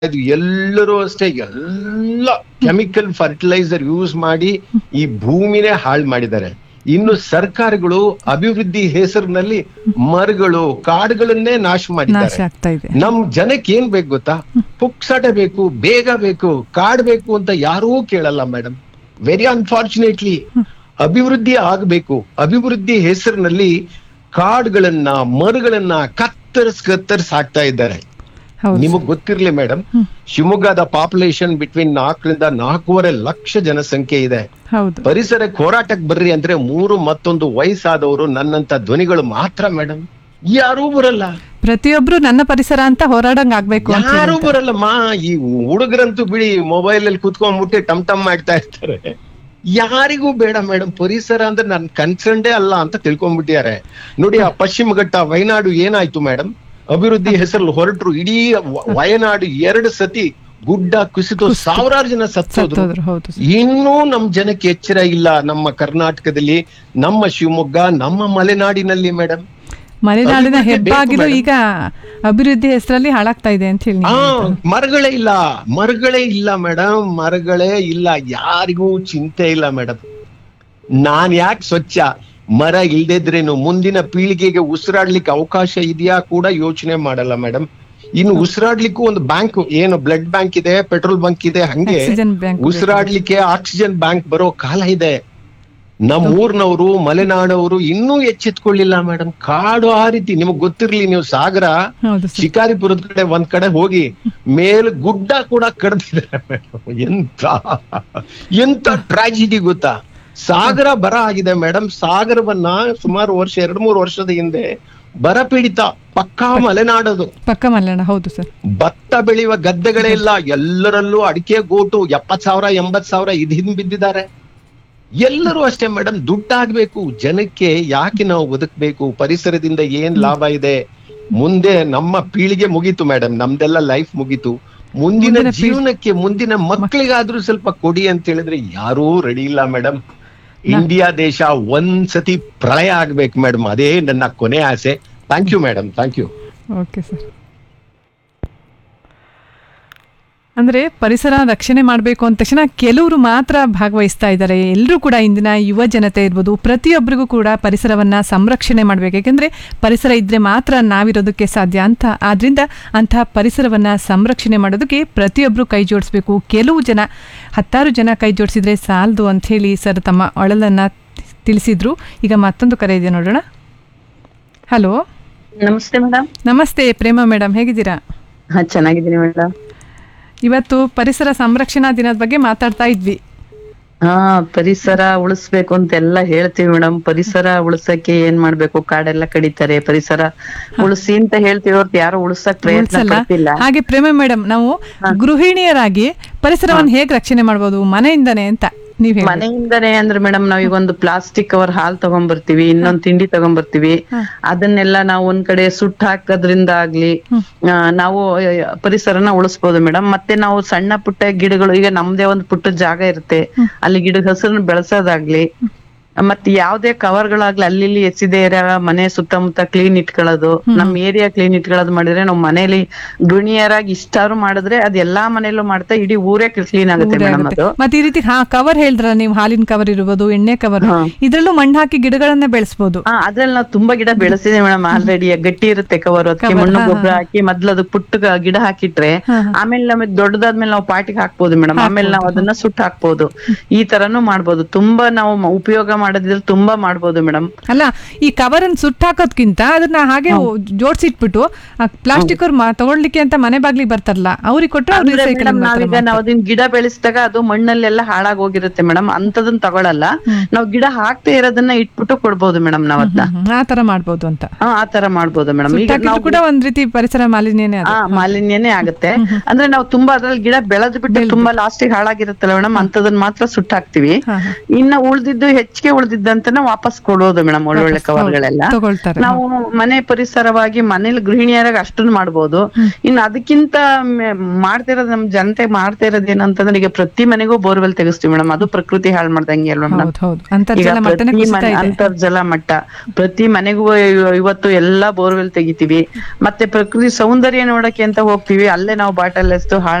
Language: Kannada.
ಇದು ಎಲ್ಲರೂ ಅಷ್ಟೇ ಎಲ್ಲ ಕೆಮಿಕಲ್ ಫರ್ಟಿಲೈಸರ್ ಯೂಸ್ ಮಾಡಿ ಈ ಭೂಮಿನೇ ಹಾಳು ಮಾಡಿದ್ದಾರೆ ಇನ್ನು ಸರ್ಕಾರಗಳು ಅಭಿವೃದ್ಧಿ ಹೆಸರಿನಲ್ಲಿ ಮರಗಳು ಕಾಡುಗಳನ್ನೇ ನಾಶ ನಾಶ ಮಾಡಿದ್ದಾರೆ ಆಗ್ತಾ ಇದೆ ನಮ್ ಜನಕ್ಕೆ ಏನ್ ಬೇಕು ಗೊತ್ತಾ ಪುಕ್ಸಟೆ ಬೇಕು ಬೇಗ ಬೇಕು ಕಾಡ್ ಬೇಕು ಅಂತ ಯಾರೂ ಕೇಳಲ್ಲ ಮೇಡಮ್ ವೆರಿ ಅನ್ಫಾರ್ಚುನೇಟ್ಲಿ ಅಭಿವೃದ್ಧಿ ಆಗ್ಬೇಕು ಅಭಿವೃದ್ಧಿ ಹೆಸರಿನಲ್ಲಿ ಕಾಡುಗಳನ್ನ ಮರಗಳನ್ನ ಕತ್ತರಿಸ್ ಕತ್ತರಿಸ್ ಹಾಕ್ತಾ ಇದ್ದಾರೆ ಹೌದು ನಿಮಗ್ ಗೊತ್ತಿರ್ಲಿ ಮೇಡಮ್ ಶಿವಮೊಗ್ಗದ ಪಾಪ್ಯುಲೇಷನ್ ಬಿಟ್ವೀನ್ ನಾಲ್ಕರಿಂದ ನಾಲ್ಕೂವರೆ ಲಕ್ಷ ಜನಸಂಖ್ಯೆ ಇದೆ ಹೌದು ಪರಿಸರಕ್ಕೆ ಹೋರಾಟಕ್ಕೆ ಬರ್ರಿ ಅಂದ್ರೆ ಮೂರು ಮತ್ತೊಂದು ವಯಸ್ಸಾದವರು ನನ್ನಂತ ಧ್ವನಿಗಳು ಮಾತ್ರ ಮೇಡಮ್ ಯಾರೂ ಬರಲ್ಲ ಪ್ರತಿಯೊಬ್ರು ನನ್ನ ಪರಿಸರ ಅಂತ ಹೋರಾಡಂಗ್ ಆಗ್ಬೇಕು ಅಂತ ಯಾರು ಹೇಳಿ. ಬರಲ್ಲಮ್ಮ ಈ ಹುಡುಗರಂತೂ ಬಿಡಿ ಮೊಬೈಲ್ ಅಲ್ಲಿ ಕುತ್ಕೊಂಡ್ಬಿಟ್ಟು ಟಮ್ ಟಮ್ ಮಾಡ್ತಾ ಇರ್ತಾರೆ ಯಾರಿಗೂ ಬೇಡ ಮೇಡಮ್ ಪರಿಸರ ಅಂದ್ರೆ ನನ್ ಕನ್ಸರ್ನ್ಡೇ ಅಲ್ಲ ಅಂತ ತಿಳ್ಕೊಂಡ್ಬಿಟ್ಟಿದ್ದಾರೆ ನೋಡಿ ಆ ಪಶ್ಚಿಮ ಘಟ್ಟ ವಯನಾಡು ಏನಾಯ್ತು ಮೇಡಮ್ ಅಭಿವೃದ್ಧಿ ಹೆಸರಲ್ಲಿ ಹೊರಟರು ಇಡೀ ವ- ವಯನಾಡು ಎರಡು ಸತಿ ಗುಡ್ಡ ಕುಸಿದು ಸಾವಿರಾರು ಜನ ಸತ್ತೋದ್ರು ಸತ್ತೋದ್ರು ಹೌದು ಸರ್. ಇನ್ನೂ ನಮ್ ಜನಕ್ಕೆ ಎಚ್ಚರ ಇಲ್ಲ ನಮ್ಮ ಕರ್ನಾಟಕದಲ್ಲಿ ನಮ್ಮ ಶಿವಮೊಗ್ಗ ನಮ್ಮ ಮಲೆನಾಡಿನಲ್ಲಿ ಮೇಡಮ್ ಮಲೆನಾಡಿನ ಅಭಿವೃದ್ಧಿ ಬೇಕು ಹೆಬ್ಬಾಗಿಲು madam. ಈಗ ಅಭಿವೃದ್ಧಿ ಹೆಸರಲ್ಲಿ ಹಾಳಾಗ್ತಾ ಇದೆ ಅಂತ ಹೇಳಿ ಆ ನೀವು ಹೇಳ್ತಾ ಮರಗಳೇ ಇಲ್ಲ ಮರಗಳೇ ಇಲ್ಲ ಮೇಡಮ್ ಮರಗಳೇ ಇಲ್ಲ ಯಾರಿಗೂ ಚಿಂತೆ ಇಲ್ಲ ಮೇಡಮ್ ನಾನ್ ಯಾಕೆ ಸ್ವಚ್ಛ ಮರ ಇಲ್ದಿದ್ರೇನು ಮುಂದಿನ ಪೀಳಿಗೆಗೆ ಉಸಿರಾಡ್ಲಿಕ್ಕೆ ಅವಕಾಶ ಇದೆಯಾ ಕೂಡ ಯೋಚನೆ ಮಾಡಲ್ಲ ಮೇಡಮ್ ಇನ್ನು ಉಸಿರಾಡ್ಲಿಕ್ಕೂ ಒಂದು ಬ್ಯಾಂಕ್ ಏನು ಬ್ಲಡ್ ಬ್ಯಾಂಕ್ ಇದೆ ಪೆಟ್ರೋಲ್ ಬಂಕ್ ಇದೆ ಹಂಗೆ ಆಕ್ಸಿಜನ್ ಬ್ಯಾಂಕ್ ಉಸಿರಾಡ್ಲಿಕ್ಕೆ ಆಕ್ಸಿಜನ್ ಬ್ಯಾಂಕ್ ಬರೋ ಕಾಲ ಇದೆ ನಮ್ಮ ಊರ್ನವರು ಮಲೆನಾಡವರು ಇನ್ನೂ ಎಚ್ಚೆತ್ಕೊಳ್ಳಿಲ್ಲ ಮೇಡಮ್ ಕಾಡು ಆ ರೀತಿ ನಿಮಗ್ ಗೊತ್ತಿರ್ಲಿ ನೀವು ಸಾಗರ ಹೌದು ಸರ್ ಶಿಕಾರಿಪುರದ ಕಡೆ ಒಂದ್ ಕಡೆ ಹೋಗಿ ಮೇಲ್ ಗುಡ್ಡ ಕೂಡ ಕಡ್ದಿದ್ದಾರೆ ಮೇಡಮ್ ಎಂತ ಎಂತ ಟ್ರಾಜಿಡಿ ಗೊತ್ತಾ ಸಾಗರ ಬರ ಆಗಿದೆ ಮೇಡಮ್ ಸಾಗರವನ್ನ ಸುಮಾರು ವರ್ಷ ಎರಡ್ ಮೂರು ವರ್ಷದ ಹಿಂದೆ ಬರ ಪೀಡಿತ ಪಕ್ಕಾ ಮಲೆನಾಡದು ಪಕ್ಕ ಮಲೆನಾಡ ಹೌದು ಸರ್ ಭತ್ತ ಬೆಳೆಯುವ ಗದ್ದೆಗಳೇ ಇಲ್ಲ ಎಲ್ಲರಲ್ಲೂ ಅಡಿಕೆ ಗೋಟು ಎಪ್ಪತ್ ಸಾವಿರ ಎಂಬತ್ ಸಾವಿರ ಇದ್ ಹಿಂದ್ ಬಿದ್ದಿದ್ದಾರೆ ಎಲ್ಲರೂ ಅಷ್ಟೇ ಮೇಡಮ್ ದುಡ್ಡಾಗ್ಬೇಕು ಜನಕ್ಕೆ ಯಾಕೆ ನಾವು ಬದುಕ್ಬೇಕು ಪರಿಸರದಿಂದ ಏನ್ ಲಾಭ ಇದೆ ಮುಂದೆ ನಮ್ಮ ಪೀಳಿಗೆ ಮುಗೀತು ಮೇಡಮ್ ನಮ್ದೆಲ್ಲ ಲೈಫ್ ಮುಗೀತು ಮುಂದಿನ ಮುಂದಿನ ಪೀಳ್- ಜೀವನಕ್ಕೆ ಮುಂದಿನ ಮಕ್ಕಳಿಗಾದ್ರೂ ಸ್ವಲ್ಪ ಕೊಡಿ ಅಂತ ಹೇಳಿದ್ರೆ ಯಾರೂ ರೆಡಿ ಇಲ್ಲ ಮೇಡಮ್ ಇಂಡಿಯಾ ದೇಶ ಒಂದ್ಸತಿ ಪ್ರಳಯ ಆಗ್ಬೇಕು ಮೇಡಮ್ ಅದೇ ನನ್ನ ಕೊನೆ ಆಸೆ thank you madam thank you okay sir ಅಂದರೆ ಪರಿಸರ ರಕ್ಷಣೆ ಮಾಡಬೇಕು ಅಂದ ತಕ್ಷಣ ಕೆಲವರು ಮಾತ್ರ ಭಾಗವಹಿಸ್ತಾ ಇದ್ದಾರೆ ಎಲ್ಲರೂ ಕೂಡ ಇಂದಿನ ಯುವ ಜನತೆ ಇರ್ಬೋದು ಪ್ರತಿಯೊಬ್ಬರಿಗೂ ಕೂಡ ಪರಿಸರವನ್ನು ಸಂರಕ್ಷಣೆ ಮಾಡಬೇಕು ಯಾಕೆಂದರೆ ಪರಿಸರ ಇದ್ದರೆ ಮಾತ್ರ ನಾವಿರೋದಕ್ಕೆ ಸಾಧ್ಯ ಅಂತ ಆದ್ದರಿಂದ ಅಂತಹ ಪರಿಸರವನ್ನು ಸಂರಕ್ಷಣೆ ಮಾಡೋದಕ್ಕೆ ಪ್ರತಿಯೊಬ್ಬರು ಕೈ ಜೋಡಿಸ್ಬೇಕು ಕೆಲವು ಜನ ಹತ್ತಾರು ಜನ ಕೈ ಜೋಡಿಸಿದ್ರೆ ಸಾಲದು ಅಂಥೇಳಿ ಸರ್ ತಮ್ಮ ಅಳಲನ್ನು ತಿಳಿಸಿದ್ರು ಈಗ ಮತ್ತೊಂದು ಕರೆ ಇದೆ ನೋಡೋಣ ಹಲೋ ನಮಸ್ತೆ ಮೇಡಮ್ ನಮಸ್ತೆ ಪ್ರೇಮ ಮೇಡಮ್ ಹೇಗಿದ್ದೀರಾ ಹಾ ಚೆನ್ನಾಗಿದ್ದೀನಿ ಮೇಡಮ್ ಇವತ್ತು ಪರಿಸರ ಸಂರಕ್ಷಣಾ ದಿನದ ಬಗ್ಗೆ ಮಾತಾಡ್ತಾ ಇದ್ವಿ ಹಾ ಪರಿಸರ ಉಳಿಸ್ಬೇಕು ಅಂತ ಎಲ್ಲ ಹೇಳ್ತೀವಿ ಮೇಡಮ್ ಪರಿಸರ ಉಳಿಸಕ್ಕೆ ಏನ್ ಮಾಡ್ಬೇಕು ಕಾಡೆಲ್ಲ ಕಡಿತಾರೆ ಪರಿಸರ ಉಳಿಸಿ ಅಂತ ಹೇಳ್ತೀವಿ ಹೊರ್ತು ಯಾರು ಉಳಿಸಕ್ ಪ್ರಯತ್ನ ಉಳ್ಸಲ್ಲ ಪಡ್ತಿಲ್ಲ ಹಾಗೆ ಪ್ರೇಮ ಮೇಡಮ್ ನಾವು ಗೃಹಿಣಿಯರಾಗಿ ಪರಿಸರವನ್ನು ಹೇಗೆ ರಕ್ಷಣೆ ಮಾಡ್ಬೋದು ಮನೆಯಿಂದನೇ ಅಂತ ನೀವ್ ಹೇಳಿ ಮನೆಯಿಂದನೇ ಅಂದ್ರೆ ಮೇಡಮ್ ನಾವೀಗ ಒಂದು ಪ್ಲಾಸ್ಟಿಕ್ ಕವರ್ ಹಾಲ್ ತಗೊಂಡ್ಬರ್ತೀವಿ ಇನ್ನೊಂದ್ ತಿಂಡಿ ತಗೊಂಡ್ಬರ್ತೀವಿ ಅದನ್ನೆಲ್ಲ ನಾವು ಒಂದ್ ಕಡೆ ಸುಟ್ಟು ಹಾಕೋದ್ರಿಂದ ಆಗ್ಲಿ ಆ, ನಾವು ಆ, ಪರಿಸರನ ಉಳಿಸ್ಬೋದು ಮೇಡಮ್ ಮತ್ತೆ ನಾವು ಸಣ್ಣ ಪುಟ್ಟ ಗಿಡಗಳು ಈಗ ನಮ್ದೇ ಒಂದ್ ಪುಟ್ಟ ಜಾಗ ಇರುತ್ತೆ ಅಲ್ಲಿ ಗಿಡದ ಹಸಿರನ್ನ ಬೆಳೆಸೋದಾಗ್ಲಿ ಮತ್ತೆ ಯಾವ್ದೇ ಕವರ್ಗಳಾಗ್ಲಿ ಅಲ್ಲಿ ಇಲ್ಲಿ ಎಸಿದೆ ಇರೋ ಮನೆ ಸುತ್ತಮುತ್ತ ಕ್ಲೀನ್ ಇಟ್ಕೊಳ್ಳೋದು ನಮ್ ಏರಿಯಾ ಕ್ಲೀನ್ ಇಟ್ಕೊಳ್ಳೋದು ಮಾಡಿದ್ರೆ ನಾವು ಮನೇಲಿ ಗೃಹಿಣಿಯರಾಗಿ ಇಷ್ಟಾರು ಮಾಡಿದ್ರೆ ಅದ್ ಎಲ್ಲಾ ಮನೇಲೂ ಮಾಡ್ತಾ ಇಡೀ ಊರೇ ಕ್ಲೀನ್ ಆಗುತ್ತೆ ಊರೇ ಮೇಡಮ್ ಆಗುತ್ತೆ. ಅದು ಮತ್ತೆ ಈ ರೀತಿ ಹಾ ಕವರ್ ಹೇಳಿದ್ರ ನೀವು ಹಾಲಿನ ಕವರ್ ಇರ್ಬೋದು ಎಣ್ಣೆ ಕವರ್ ಇದ್ರಲ್ಲೂ ಮಣ್ಣು ಹಾಕಿ ಗಿಡಗಳನ್ನ ಬೆಳೆಸ್ಬೋದು ಹಾ ಅದ್ರಲ್ಲಿ ನಾವು ತುಂಬಾ ಗಿಡ ಬೆಳೆಸಿದೀವಿ ಮೇಡಮ್ ಆಲ್ರೆಡಿ ಗಟ್ಟಿ ಇರುತ್ತೆ ಕವರ್ ಅದಕ್ಕೆ Cover, ಮಣ್ಣು ಹಾ, ಗೊಬ್ಬರ ಹಾಕಿ ಮೊದ್ಲು ಅದು ಪುಟ್ಟ ಗ- ಗಿಡ ಹಾಕಿಟ್ರೆ ಆಮೇಲೆ ನಮಗೆ ದೊಡ್ಡದಾದ್ಮೇಲೆ ನಾವು ಪಾಟಿಗೆ ಹಾಕ್ಬೋದು ಮೇಡಮ್ ಆಮೇಲೆ ನಾವು ಅದನ್ನ ಸುಟ್ಟು ಹಾಕ್ಬೋದು ಈ ತರನು ಮಾಡ್ಬೋದು ತುಂಬಾ ನಾವು ಮ- ಉಪಯೋಗ ಮಾಡೋದಿದ್ರೆ ತುಂಬಾ ಮಾಡ್ಬೋದು ಮೇಡಮ್ ಅಲ್ಲ ಈ ಕವರ್ ಅನ್ನು ಸುಟ್ಟು ಹಾಕೋದ್ಕಿಂತ ಅದನ್ನ ಹಾಗೆ ಜೋಡಿಸಿಟ್ಬಿಟ್ಟು ಪ್ಲಾಸ್ಟಿಕ್ ಅವ್ರು ತಗೊಳ್ಲಿಕ್ಕೆ ಅಂತ ಮನೆ ಬಾಗ್ಲಿಗೆ ಬರ್ತಾರಲ್ಲ ಅವ್ರಿಗೆ ಕೊಟ್ಟರೆ ಅವ್ರು ಅಂದ್ರೆ recycle ಮೇಡಮ್ ನಾವೀಗ ಮಾಡ್ತಾರೆ. ನಾವು ಅದನ್ನ ಗಿಡ ಬೆಳೆಸಿದಾಗ ಅದು ಮಣ್ಣಲ್ಲೆಲ್ಲ ಹಾಳಾಗ್ ಹೋಗಿರುತ್ತೆ ಮೇಡಮ್ ಅಂತದನ್ನ ತಗೊಳಲ್ಲ ನಾವು ಗಿಡ ಹಾಕ್ತಾ ಇರೋದನ್ನ ಇಟ್ಬಿಟ್ಟು ಕೊಡ್ಬೋದು ಮೇಡಮ್ ನಾವ್ ಅದನ್ನ ಹ್ಮ್, ಆ ತರ ಮಾಡ್ಬೋದು ಅಂತ ಹಾ ಆ ತರ ಮಾಡ್ಬೋದು ಮೇಡಮ್ ಈಗ ಸುಟ್ಟಾಕಿದ್ರು ನಾವು ಕೂಡ ಒಂದ್ ರೀತಿ ಪರಿಸರ ಮಾಲಿನ್ಯನೇ ಅದು ಆ ಮಾಲಿನ್ಯನೇ ಆಗುತ್ತೆ ಅಂದ್ರೆ ನಾವು ತುಂಬಾ ಅದ್ರಲ್ಲಿ ಗಿಡ ಬೆಳೆದ್ ಬಿಟ್ಟು ತುಂಬಾ ಲಾಸ್ಟಿಗೆ ಹಾಳಾಗಿರುತ್ತಲ್ಲ ಮೇಡಮ್ ಅಂತದನ್ನ ಮಾತ್ರ ಸುಟ್ಟಾಕ್ತಿವಿ ಹಾ, ಹಾ. ಇನ್ನ ಉಳ್ದಿದ್ದು ಹೆಚ್ಚಿಗೆ ಉಳಿದಿದ್ದಂತನ ವಾಪಸ್ ಕೊಡೋದು ಮೇಡಮ್ ಒಳ್ಳೊಳ್ಳೆ ವಾಪಸ್ ಕವರ್ಗಳೆಲ್ಲ ಹೌದು, ತಗೊಳ್ತಾರೆ. ನಾವು ಮನೆ ಪರಿಸರವಾಗಿ ಮನೇಲಿ ಗೃಹಿಣಿಯರಾಗ ಅಷ್ಟನ್ನು ಮಾಡ್ಬೋದು ಇನ್ನು ಅದಕ್ಕಿಂತ ಮೆ- ಮಾಡ್ತಿರೋದು ನಮ್ ಜನತೆ ಮಾಡ್ತಾ ಇರೋದು ಏನಂತಂದ್ರೆ ಈಗ ಪ್ರತಿ ಮನೆಗೂ ಬೋರ್ವೆಲ್ ತೆಗಿಸ್ತೀವಿ ಮೇಡಮ್ ಅದು ಪ್ರಕೃತಿ ಹಾಳು ಮಾಡ್ದಂಗೆ ಅಲ್ವಾ ಮೇಡಮ್ ಹೌದು ಹೌದು ಅಂತರ್ಜಲ ಈಗ ಮಟ್ಟನೇ ಪ್ರತಿ ಕುಸಿತಾ ಮನೆ- ಇದೆ ಅಂತರ್ಜಲ ಮಟ್ಟ ಪ್ರತಿ ಮನೆಗೂ ಇವ- ಇವತ್ತು ಎಲ್ಲಾ ಬೋರ್ವೆಲ್ ತೆಗಿತೀವಿ ಮತ್ತೆ ಪ್ರಕೃತಿ ಸೌಂದರ್ಯ ನೋಡಕ್ಕೆ ಅಂತ ಹೋಗ್ತೀವಿ ಅಲ್ಲೇ ನಾವು ಬಾಟಲ್ ಎಸ್ತು ಹಾಳ್